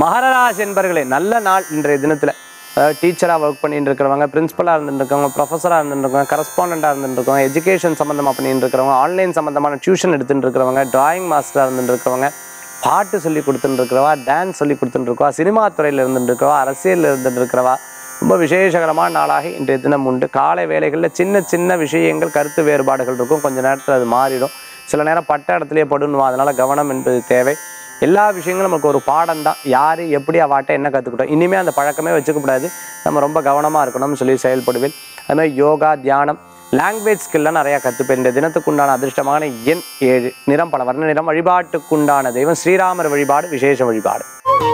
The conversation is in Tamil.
மகராஜ் என்பர்களே நல்ல நாள் இன்றைய தினத்தில் அதாவது டீச்சராக ஒர்க் பண்ணிட்டு இருக்கிறவங்க பிரின்ஸிபலாக இருந்துட்டு இருக்கவங்க ப்ரொஃபஸராக இருந்துட்டு இருக்கவங்க கரஸ்பாண்டாக இருந்துட்டு இருக்கவங்க எஜுகேஷன் சம்மந்தமாக பண்ணிட்டு இருக்கிறவங்க ஆன்லைன் சம்மந்தமான டியூஷன் எடுத்துட்டு இருக்கிறவங்க டிராயிங் மாஸ்டராக இருந்துட்டு இருக்கிறவங்க பாட்டு சொல்லி கொடுத்துட்டு இருக்கிறவா டான்ஸ் சொல்லி கொடுத்துட்டு இருக்கவா சினிமா துறையில் இருந்துட்டு இருக்கவா அரசியலில் இருந்துட்டு இருக்கிறவா ரொம்ப விசேஷகரமான நாளாக இன்றைய தினம் உண்டு காலை வேளைகளில் சின்ன சின்ன விஷயங்கள் கருத்து வேறுபாடுகள் இருக்கும் கொஞ்ச நேரத்தில் அது மாறிடும் சில நேரம் பட்ட இடத்துலயே படுன்னுவோம் அதனால கவனம் என்பது தேவை எல்லா விஷயங்களும் நமக்கு ஒரு பாடம் தான் யார் எப்படி அவாட்ட என்ன கற்றுக்கிட்டோம் இனிமேல் அந்த பழக்கமே வச்சுக்கக்கூடாது நம்ம ரொம்ப கவனமாக இருக்கணும்னு சொல்லி செயல்படுவேன் அது மாதிரி யோகா தியானம் லாங்குவேஜ் ஸ்கில்லாம் நிறையா கற்றுப்பேன் இந்த தினத்துக்குண்டான அதிர்ஷ்டமான எண் ஏழு நிறம் பல வர்ண நிறம் வழிபாட்டுக்குண்டான தெய்வம் ஸ்ரீராமர் வழிபாடு விசேஷ வழிபாடு